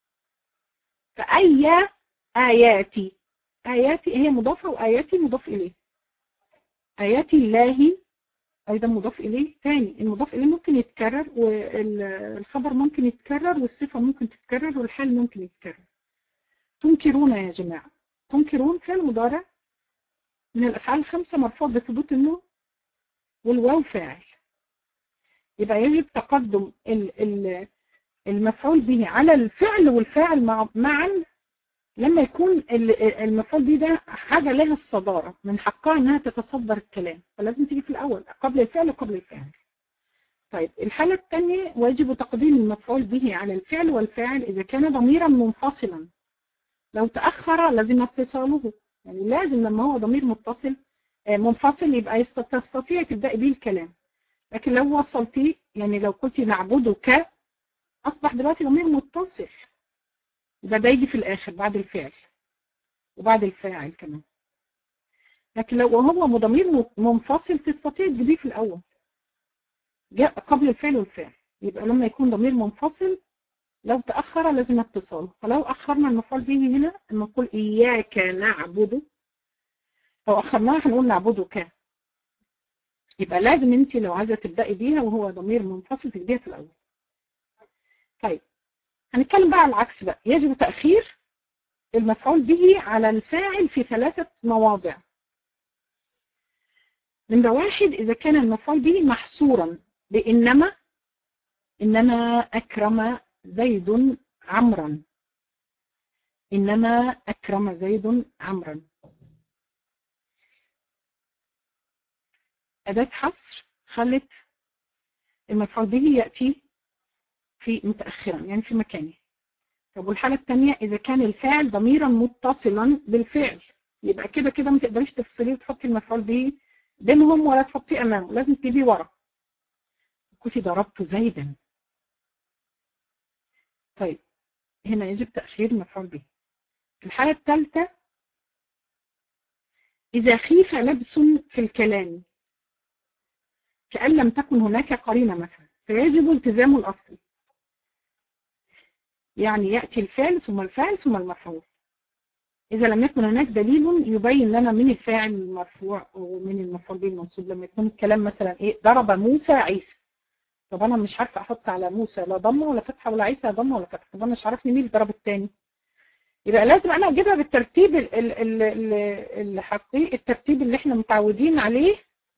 فأي آياتي آياتي هي مضافة وآياتي مضاف إليه آيات الله أيضا مضاف إليه تاني المضاف إليه ممكن يتكرر والخبر ممكن يتكرر والصفة ممكن تتكرر والحال ممكن يتكرر تنكرون يا جماعة تنكرون فعل مضارع من الأفعال الخمسة مرفوع بثبوت النون والواو فاعل يبقى يجب تقدم المفعول به على الفعل والفاعل معا لما يكون المفعول به ده حاجة لها الصدارة من حقها انها تتصدر الكلام فلازم تيجي في الاول قبل الفعل وقبل الفاعل طيب الحالة الثانية ويجب تقديم المفعول به على الفعل والفاعل اذا كان ضميرا منفصلا لو تأخر لازم اتصاله يعني لازم لما هو ضمير متصل منفصل يبقى تستطيع تبدأ به الكلام لكن لو وصلتيه يعني لو قلت نعبدك اصبح دلوقتي ضمير متصل يبقى ده يجي في الآخر بعد الفعل وبعد الفاعل كمان لكن لو هو ضمير منفصل تستطيع تجيبيه في الأول جاء قبل الفعل والفعل يبقى لما يكون ضمير منفصل لو تأخر لازم اتصاله فلو أخرنا المفعول به هنا نقول إياك نعبد لو أخرناها هنقول نعبدك يبقى لازم انت لو عايزة تبدأي بيها وهو ضمير منفصل تجيبيها في الأول طيب هنتكلم بقى على العكس بقى يجب تأخير المفعول به على الفاعل في ثلاثة مواضع نمرة واحد إذا كان المفعول به محصورا بإنما إنما أكرم زيد عمرا إنما أكرم زيد عمرا أداة حصر خلت المفعول به يأتي في متأخرا يعني في مكانه طب والحالة الثانية إذا كان الفاعل ضميرا متصلا بالفعل يبقى كده كده ما تقدريش تفصليه وتحطي المفعول به بينهم ولا تحطيه أمامه لازم تجيبيه ورا كنت ضربت زيدا طيب هنا يجب تأخير المفعول به الحالة الثالثة إذا خيف لبس في الكلام كأن لم تكن هناك قرينة مثلا فيجب التزام الأصل يعني يأتي الفعل ثم الفاعل ثم المفعول إذا لم يكن هناك دليل يبين لنا من الفاعل المرفوع ومن المفعول به المنصوب لما يكون الكلام مثلا إيه ضرب موسى عيسى طب أنا مش عارفة أحط على موسى لا ضمة ولا فتحة ولا عيسى ضمة ولا فتحة طب أنا مش عارفني مين اللي ضرب التاني يبقى لازم انا اجيبها بالترتيب الحقيقي الترتيب اللي احنا متعودين عليه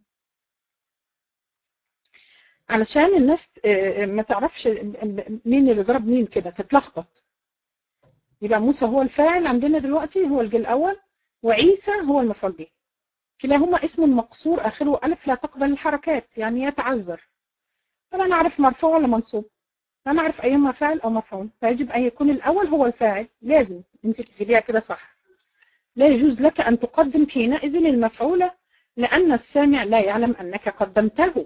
علشان الناس ما تعرفش مين اللي ضرب مين كده تتلخبط يبقى موسى هو الفاعل عندنا دلوقتي هو الجيل الاول وعيسى هو المفعول به كلاهما اسم مقصور اخره الف لا تقبل الحركات يعني يتعذر فلا نعرف مرفوع ولا منصوب لا نعرف ايهما فاعل او مفعول فيجب ان يكون الاول هو الفاعل لازم انت تجيبيها كده صح لا يجوز لك ان تقدم حينئذ المفعول لان السامع لا يعلم انك قدمته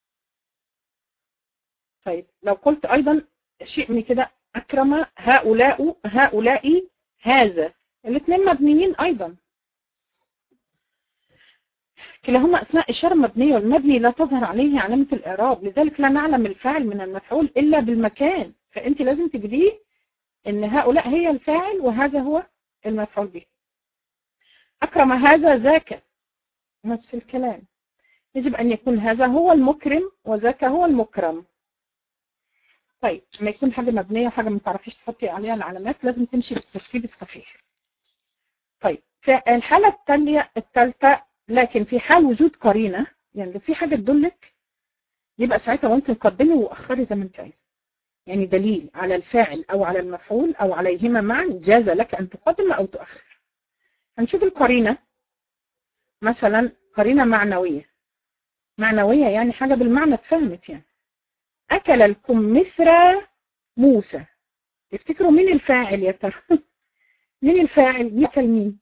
طيب لو قلت ايضا شيء من كده اكرم هؤلاء هؤلاء هذا الاثنين مبنيين ايضا كلاهما اسماء اشاره مبنيه والمبني لا تظهر عليه علامه الاعراب لذلك لا نعلم الفاعل من المفعول الا بالمكان فانت لازم تجيبيه ان هؤلاء هي الفاعل وهذا هو المفعول به اكرم هذا ذاك نفس الكلام يجب ان يكون هذا هو المكرم وذاك هو المكرم طيب ما يكون حاجه مبنيه وحاجه ما تعرفيش تحطي عليها العلامات لازم تمشي بالترتيب الصحيح طيب في الحاله الثانيه الثالثه لكن في حال وجود قرينه يعني لو في حاجه تدلك يبقى ساعتها ممكن تقدمي واخري زي ما انت عايزه يعني دليل على الفاعل او على المفعول او عليهما معا جاز لك ان تقدم او تؤخر هنشوف القرينه مثلا قرينه معنويه معنويه يعني حاجه بالمعنى اتفهمت يعني أكل الكمثرى موسى تفتكروا مين الفاعل يا ترى مين الفاعل مين أكل مين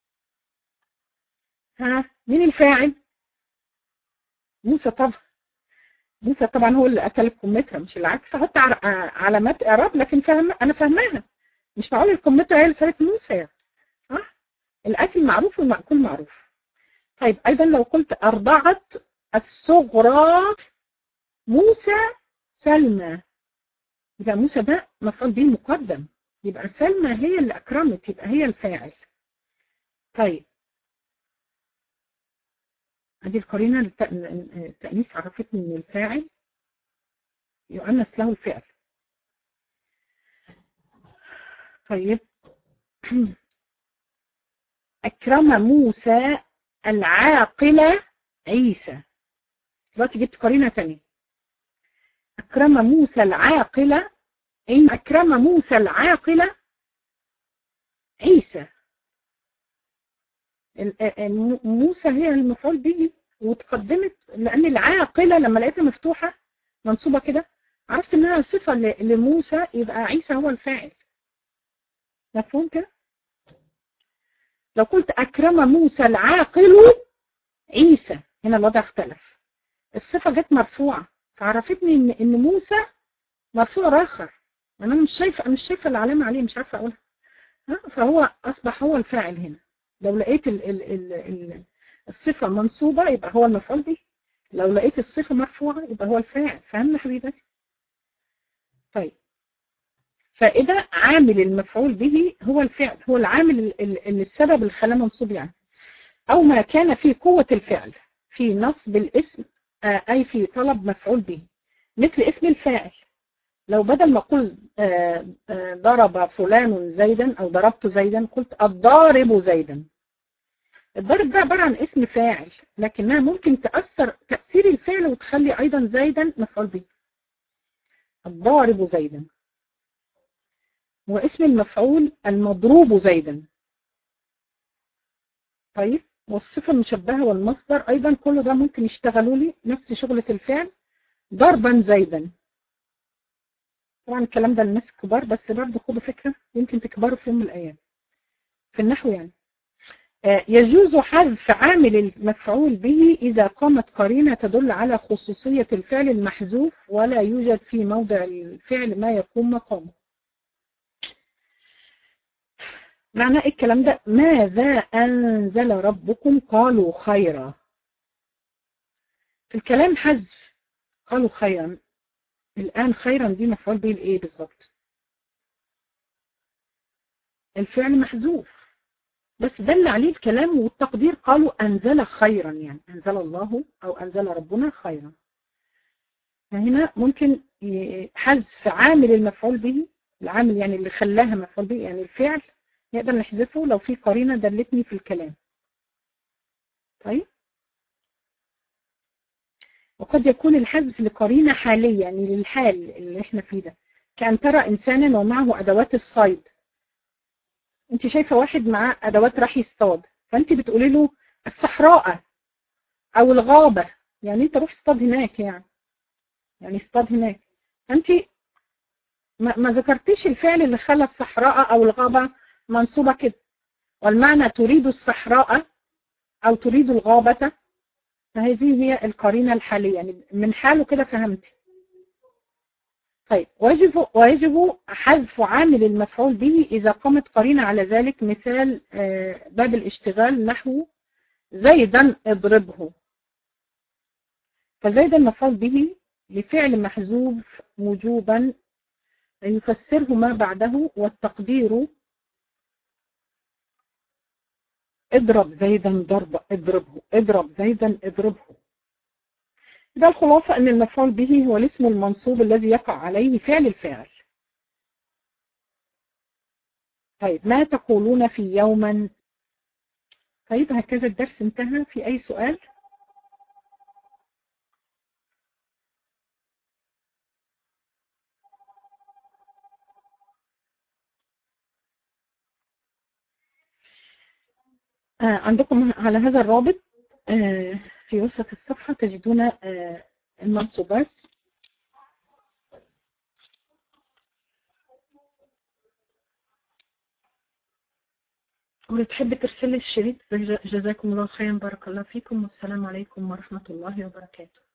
ها مين الفاعل موسى طبعا موسى طبعا هو اللي أكل الكمثرى مش العكس حتى علامات إعراب لكن فهم أنا فاهماها مش معقول الكمثرى هي اللي كانت موسى يعني صح الأكل معروف والمأكول معروف طيب أيضا لو قلت أرضعت الصغرى موسى سلمى يبقى موسى ده مفعول به مقدم يبقى سلمى هي اللي أكرمت يبقى هي الفاعل طيب ادي القرينة التأنيث عرفتني ان الفاعل يؤنث له الفعل طيب أكرم موسى العاقلة عيسى دلوقتي جبت قرينة تانية أكرم موسى العاقلة أكرم موسى العاقلة عيسى موسى هي المفعول به وتقدمت لأن العاقلة لما لقيتها مفتوحة منصوبة كده عرفت إنها صفة لموسى يبقى عيسى هو الفاعل مفهوم كده؟ لو قلت أكرم موسى العاقل عيسى هنا الوضع اختلف الصفة جت مرفوعة فعرفتني ان ان موسى مرفوع راخر انا مش شايفه مش شايفه العلامه عليه مش عارفه اقولها فهو اصبح هو الفاعل هنا لو لقيت ال ال ال ال الصفه منصوبه يبقى هو المفعول به لو لقيت الصفه مرفوعه يبقى هو الفاعل فهمنا حبيبتي طيب فإذا عامل المفعول به هو الفعل هو العامل اللي السبب اللي خلاه منصوب يعني أو ما كان في قوة الفعل في نصب الاسم أي في طلب مفعول به مثل اسم الفاعل لو بدل ما قلت ضرب فلان زيدا أو ضربت زيدا قلت الضارب زيدا الضرب ده عبارة عن اسم فاعل لكنها ممكن تأثر تأثير الفعل وتخلي أيضا زيدا مفعول به الضارب زيدا واسم المفعول المضروب زيدا طيب والصفة المشبهة والمصدر أيضا كل ده ممكن يشتغلوا لي نفس شغلة الفعل ضربا زيدا طبعا الكلام ده للناس الكبار بس برضه خدوا فكرة يمكن تكبروا في يوم من الأيام في النحو يعني يجوز حذف عامل المفعول به إذا قامت قرينة تدل على خصوصية الفعل المحذوف ولا يوجد في موضع الفعل ما يقوم مقامه معنى إيه الكلام ده ماذا أنزل ربكم قالوا خيرا في الكلام حذف قالوا خيرا الآن خيرا دي مفعول به الإيه بالظبط الفعل محذوف بس دل عليه الكلام والتقدير قالوا أنزل خيرا يعني أنزل الله أو أنزل ربنا خيرا فهنا ممكن حذف عامل المفعول به العامل يعني اللي خلاها مفعول به يعني الفعل نقدر نحذفه لو في قرينة دلتني في الكلام طيب وقد يكون الحذف لقرينة حالية يعني للحال اللي احنا فيه ده كأن ترى إنسانا ومعه أدوات الصيد انت شايفة واحد معاه أدوات راح يصطاد فانت بتقولي له الصحراء أو الغابة يعني انت روح اصطاد هناك يعني يعني اصطاد هناك انت ما, ما ذكرتيش الفعل اللي خلى الصحراء أو الغابة منصوبة كده والمعنى تريد الصحراء أو تريد الغابة فهذه هي القرينة الحالية يعني من حاله كده فهمتي طيب ويجب ويجب حذف عامل المفعول به إذا قامت قرينة على ذلك مثال باب الاشتغال نحو زيدا اضربه فزيدا مفعول به لفعل محذوف وجوبا يفسره ما بعده والتقدير اضرب زيدا ضرب اضربه اضرب زيدا اضربه ده الخلاصة ان المفعول به هو الاسم المنصوب الذي يقع عليه فعل الفاعل طيب ما تقولون في يوما طيب هكذا الدرس انتهى في اي سؤال عندكم على هذا الرابط في وسط الصفحة تجدون المنصوبات وتحب ترسل الشريط جزاكم الله خيرا بارك الله فيكم والسلام عليكم ورحمة الله وبركاته